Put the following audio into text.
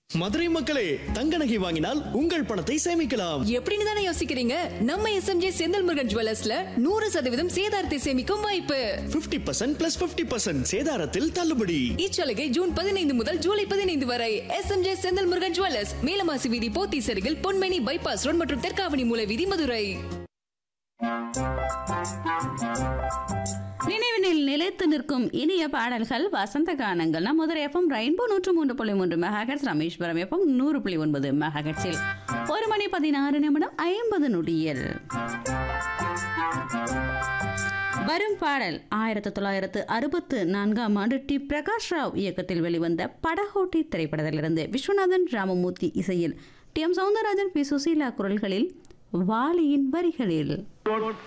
மதுரை மக்களே தங்க நகை வாங்கினால் உங்கள் பணத்தை சேமிக்கலாம் எப்படின்னு தானே யோசிக்கிறீங்க நம்ம எஸ்எம்ஜே செந்தில் முருகன் ஜுவல்லர்ஸ்ல நூறு சதவீதம் சேதாரத்தை சேமிக்கும் வாய்ப்பு 50% பர்சன்ட் பிளஸ் பிப்டி பர்சன்ட் சேதாரத்தில் தள்ளுபடி இச்சலுகை ஜூன் பதினைந்து முதல் ஜூலை பதினைந்து வரை எஸ்எம்ஜே செந்தில் முருகன் ஜுவல்லர்ஸ் மேலமாசி வீதி போத்தி சருகில் பொன்மேனி பைபாஸ் ரோட் மற்றும் தெற்காவணி மூல வீதி மதுரை நினைவினில் நிலைத்து நிற்கும் இனிய பாடல்கள் வசந்த கானங்கள் நம் முதல் எஃப்எம் ரெயின்போ நூற்று மூன்று புள்ளி மூன்று மெகாஹெட்ஸ் ரமேஸ்வரம் எஃப்எம் நூறு புள்ளி ஒன்பது மெகாஹெட்ஸில் ஒரு மணி பதினாறு நிமிடம் ஐம்பது நொடியில் வரும் பாடல் ஆயிரத்தி தொள்ளாயிரத்து அறுபத்து நான்காம் ஆண்டு டி பிரகாஷ் ராவ் இயக்கத்தில் வெளிவந்த படகோட்டி திரைப்படத்திலிருந்து விஸ்வநாதன் ராமமூர்த்தி இசையில் T M Soundararajan P Susheela குரல்களில் வாலியின் வரிகளில்